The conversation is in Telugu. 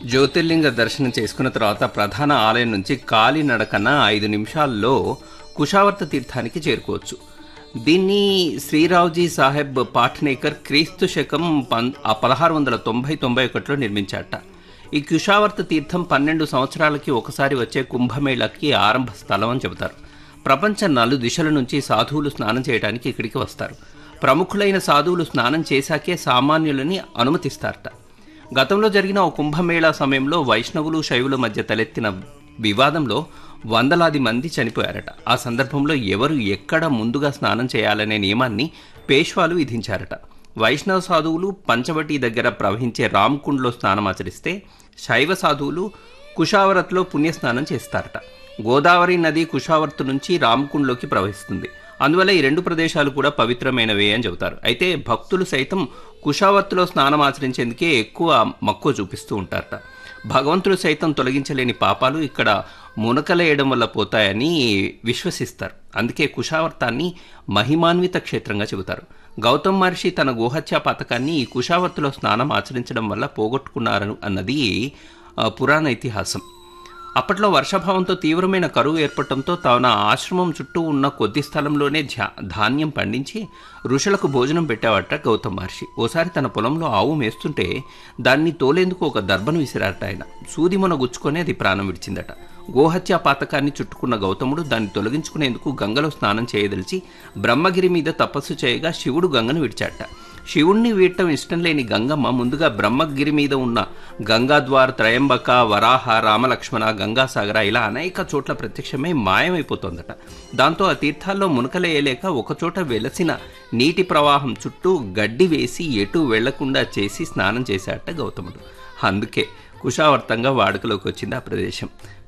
జ్యోతిర్లింగ దర్శనం చేసుకున్న తర్వాత ప్రధాన ఆలయం నుంచి కాలినడకన ఐదు నిమిషాల్లో కుషావర్త తీర్థానికి చేరుకోవచ్చు దీన్ని శ్రీరావుజీ సాహెబ్ పాట్నేకర్ క్రీస్తు శకం పన్ పదహారు వందల తొంభై తొంభై ఒకటిలో నిర్మించాట ఈ కుషావర్త తీర్థం పన్నెండు సంవత్సరాలకి ఒకసారి వచ్చే కుంభమేళకి ఆరంభ స్థలం అని చెబుతారు ప్రపంచ నలు దిశల నుంచి సాధువులు స్నానం చేయడానికి ఇక్కడికి వస్తారు ప్రముఖులైన సాధువులు స్నానం చేశాకే సామాన్యులని అనుమతిస్తారట గతంలో జరిగిన ఓ కుంభమేళా సమయంలో వైష్ణవులు శైవుల మధ్య తలెత్తిన వివాదంలో వందలాది మంది చనిపోయారట ఆ సందర్భంలో ఎవరు ఎక్కడ ముందుగా స్నానం చేయాలనే నియమాన్ని పేష్వాలు విధించారట వైష్ణవ సాధువులు పంచవటి దగ్గర ప్రవహించే రామ్కుండ్లో స్నానం ఆచరిస్తే శైవ సాధువులు కుషావరత్లో పుణ్యస్నానం చేస్తారట గోదావరి నది కుషావర్త్ నుంచి రామ్కుండ్లోకి ప్రవహిస్తుంది అందువల్ల ఈ రెండు ప్రదేశాలు కూడా పవిత్రమైనవే అని చెబుతారు అయితే భక్తులు సైతం కుషావర్త్లో స్నానం ఆచరించేందుకే ఎక్కువ మక్కువ చూపిస్తూ ఉంటారట భగవంతుడు సైతం తొలగించలేని పాపాలు ఇక్కడ మునకలేయడం వల్ల పోతాయని విశ్వసిస్తారు అందుకే కుషావర్తాన్ని మహిమాన్విత క్షేత్రంగా చెబుతారు గౌతమ్ మహర్షి తన గోహత్య పథకాన్ని ఈ కుషావర్తిలో స్నానం ఆచరించడం వల్ల పోగొట్టుకున్నారు అన్నది ఆ, పురాణ ఇతిహాసం అప్పట్లో వర్షాభావంతో తీవ్రమైన కరువు ఏర్పడటంతో తన ఆశ్రమం చుట్టూ ఉన్న కొద్ది స్థలంలోనే ధ్యా ధాన్యం పండించి ఋషులకు భోజనం పెట్టేవాట గౌతమ్ మహర్షి ఓసారి తన పొలంలో ఆవు మేస్తుంటే దాన్ని తోలేందుకు ఒక దర్భను విసిరారట ఆయన సూది మొన గుచ్చుకొని అది ప్రాణం విడిచిందట గోహత్య పాతకాన్ని చుట్టుకున్న గౌతముడు దాన్ని తొలగించుకునేందుకు గంగలో స్నానం చేయదలిచి బ్రహ్మగిరి మీద తపస్సు చేయగా శివుడు గంగను విడిచాట శివుణ్ణి వీడటం ఇష్టం లేని గంగమ్మ ముందుగా బ్రహ్మగిరి మీద ఉన్న గంగాద్వార్ త్రయంబక వరాహ రామలక్ష్మణ గంగాసాగర ఇలా అనేక చోట్ల ప్రత్యక్షమై మాయమైపోతోందట దాంతో ఆ తీర్థాల్లో మునకలేయలేక ఒకచోట వెలసిన నీటి ప్రవాహం చుట్టూ గడ్డి వేసి ఎటు వెళ్లకుండా చేసి స్నానం చేశాట గౌతముడు అందుకే కుషావర్తంగా వాడుకలోకి వచ్చింది ఆ ప్రదేశం